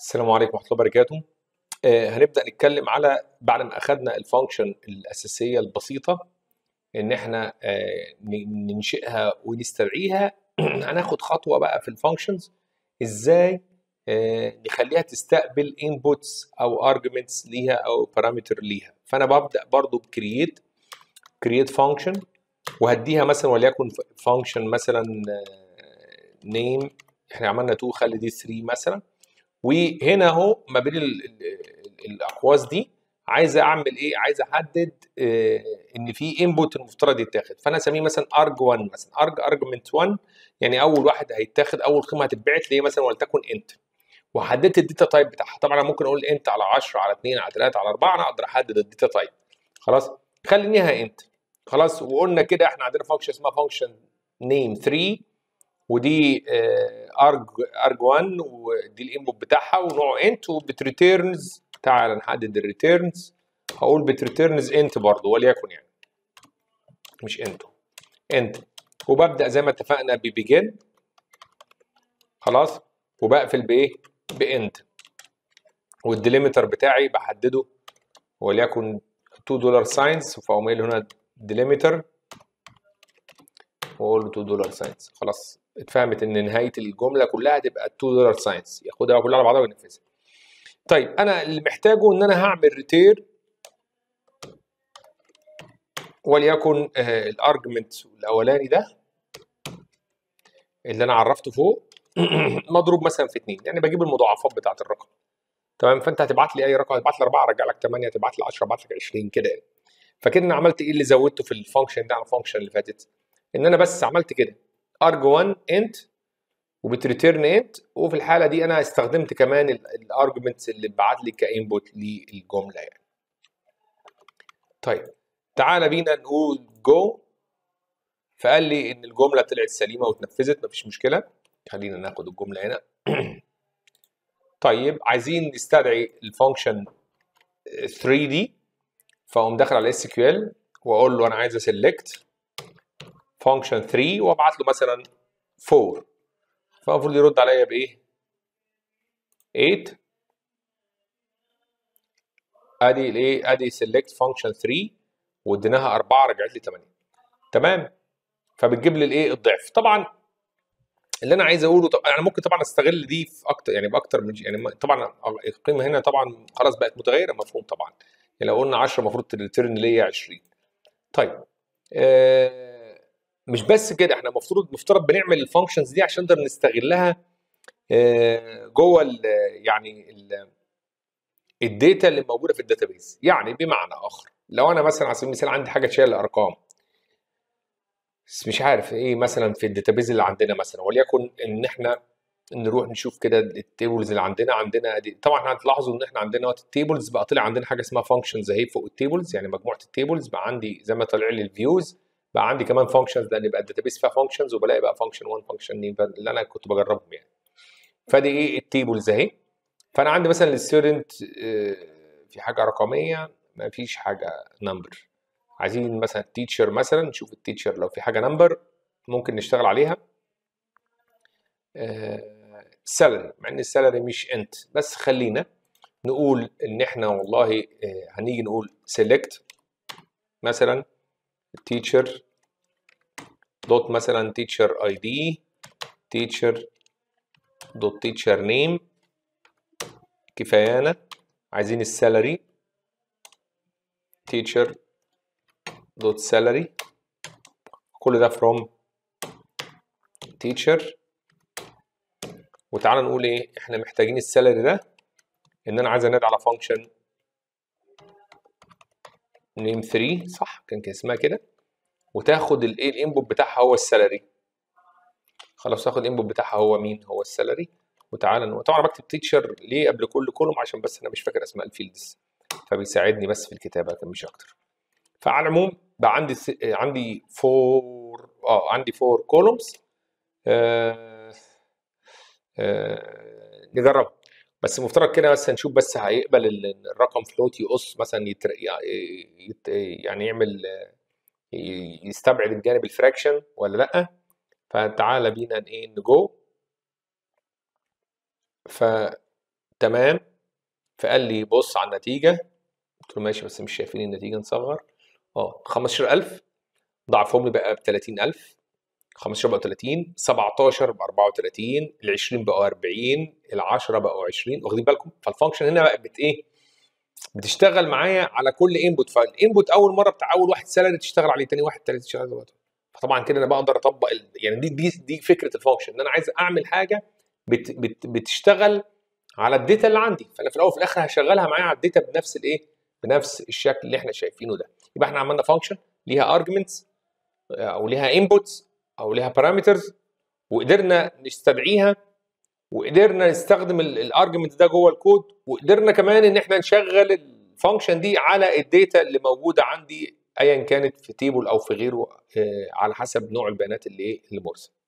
السلام عليكم ورحمة الله وبركاته آه، هنبدأ نتكلم على بعد ما أخدنا الفانكشن الأساسية البسيطة إن إحنا آه، ن- ننشئها ونستدعيها هناخد خطوة بقى في الفانكشنز إزاي آه، نخليها تستقبل inputs أو arguments ليها أو parameter ليها فأنا ببدأ برضو بكرييت create function وهديها مثلا وليكن function مثلا آه، name احنا عملنا 2 خلي دي 3 مثلا وهنا اهو ما بين ال- ال- ال- الاقواس دي عايز اعمل ايه عايز احدد آه، ان في انبوت المفترض يتاخد فانا اسميه مثلا ارج 1 مثلا ارج ارجمنت 1 يعني اول واحد هيتاخد اول قيمه هتتبعت لي مثلا ولتكن انت وحددت الداتا تايب بتاعها طبعا انا ممكن اقول انت على 10 على 2 على 3 على 4 انا اقدر احدد الداتا تايب خلاص خلينيها انت خلاص وقلنا كده احنا عندنا فانكشن اسمها فانكشن نيم 3 ودي ارج ارج 1 ودي الانبوت بتاعها ونوعه انت وبتريتيرنز تعال نحدد الريتيرنز هقول بتريتيرنز انت برضه وليكن يعني مش انت انت وببدا زي ما اتفقنا ببيجن خلاص وبقفل بايه بانت والديليمتر بتاعي بحدده وليكن 2 دولار ساينز فاقوم قايل هنا ديليمتر واقول له 2 دولار ساينز خلاص اتفهمت ان نهايه الجمله كلها تبقى 2 دولار ساينز ياخدها كلها على بعضها وينفذها طيب انا اللي محتاجه ان انا هعمل ريتير وليكن آه الارجمنت الاولاني ده اللي انا عرفته فوق مضروب مثلا في 2 يعني بجيب المضاعفات بتاعه الرقم تمام فانت هتبعت لي اي رقم هتبعت لي 4 ارجع لك 8 هتبعت لي 10 ابعت لك 20 كده يعني فكده انا عملت ايه اللي زودته في الفانكشن ده على الفانكشن اللي فاتت ان انا بس عملت كده ارج 1 انت وبتريتيرن انت وفي الحاله دي انا استخدمت كمان الارجمنتس اللي بعت لي كانبوت للجمله يعني طيب تعالى بينا نقول جو فقال لي ان الجمله طلعت سليمه واتنفذت مفيش مشكله خلينا ناخد الجمله هنا طيب عايزين نستدعي الفانكشن 3 دي فاقوم داخل على اس كيو ال واقول له انا عايز اسلكت فانكشن 3 وابعت له مثلا 4 فالمفروض يرد عليا بايه 8 ادي الايه ادي سيلكت فانكشن 3 واديناها 4 رجعت لي 8 تمام فبتجيب لي الايه الضعف طبعا اللي انا عايز اقوله طب انا ممكن طبعا استغل دي في اكتر يعني باكتر من يعني م- طبعا القيمه هنا طبعا خلاص بقت متغيره مفهوم طبعا يعني لو قلنا 10 المفروض الريتيرن ليا 20 طيب آه مش بس كده احنا المفروض مفترض بنعمل الفانكشنز دي عشان نقدر نستغلها آه جوه ال يعني ال الداتا اللي موجوده في الداتابيز يعني بمعنى اخر لو انا مثلا على سبيل المثال عندي حاجه تشيل الارقام بس مش عارف ايه مثلا في الداتابيز اللي عندنا مثلا وليكن ان احنا نروح نشوف كده التيبلز اللي عندنا عندنا دي. طبعا احنا هتلاحظوا ان احنا عندنا وقت التيبلز بقى طلع عندنا حاجه اسمها فانكشنز اهي فوق التيبلز يعني مجموعه التيبلز بقى عندي زي ما طلع لي الفيوز بقى عندي كمان فانكشنز لان بقى الداتابيز فيها فانكشنز وبلاقي بقى فانكشن 1 فانكشن 2 اللي انا كنت بجربهم يعني فدي ايه التيبلز اهي فانا عندي مثلا الستودنت في حاجه رقميه ما فيش حاجه نمبر عايزين مثلا تيتشر مثلا نشوف التيتشر لو في حاجه نمبر ممكن نشتغل عليها السالري مع ان السالري مش انت بس خلينا نقول ان احنا والله آه، هنيجي نقول سيلكت مثلا تيتشر دوت مثلا تيتشر اي دي تيتشر دوت تيتشر نيم كفايانا عايزين السالري تيتشر دوت سالري كل ده فروم تيتشر وتعالى نقول ايه احنا محتاجين السالري ده ان انا عايز انادي على فانكشن نيم 3 صح كان كان اسمها كده وتاخد الايه الانبوت بتاعها هو السالري خلاص تاخد الانبوت بتاعها هو مين هو السالري وتعالى نقول طبعا أنا بكتب تيتشر ليه قبل كل كولوم عشان بس انا مش فاكر اسماء الفيلدز فبيساعدني بس في الكتابه لكن مش اكتر فعلى العموم بقى عندي س... عندي فور اه عندي فور كولومز آه... آه... نجرب بس المفترض كده بس هنشوف بس هيقبل ال- الرقم فلوت يقص مثلا يتر... يت... يعني يعمل ي- يستبعد الجانب الفراكشن ولا لا فتعالى بينا ايه نجو ف تمام فقال لي بص على النتيجه قلت له ماشي بس مش شايفين النتيجه نصغر اه 15000 ضعفهم لي بقى ب 30000 15 بقوا 30 17 ب 34 ال 20 بقوا 40 ال 10 بقوا 20 واخدين بالكم فالفانكشن هنا بقى بت ايه بتشتغل معايا على كل انبوت فالانبوت اول مره بتاع اول واحد سالري تشتغل عليه تاني واحد تالت تشتغل عليه فطبعا كده انا بقدر اطبق ال... يعني دي دي دي فكره الفانكشن ان انا عايز اعمل حاجه بت بت بتشتغل على الداتا اللي عندي فانا في الاول وفي الاخر هشغلها معايا على الداتا بنفس الايه بنفس الشكل اللي احنا شايفينه ده يبقى احنا عملنا فانكشن ليها ارجمنتس او ليها انبوتس او ليها بارامترز وقدرنا نستدعيها وقدرنا نستخدم الارجمنت ده جوه الكود وقدرنا كمان ان احنا نشغل الفانكشن دي على الداتا اللي موجوده عندي ايا كانت في تيبل او في غيره آه، على حسب نوع البيانات اللي اللي مرسل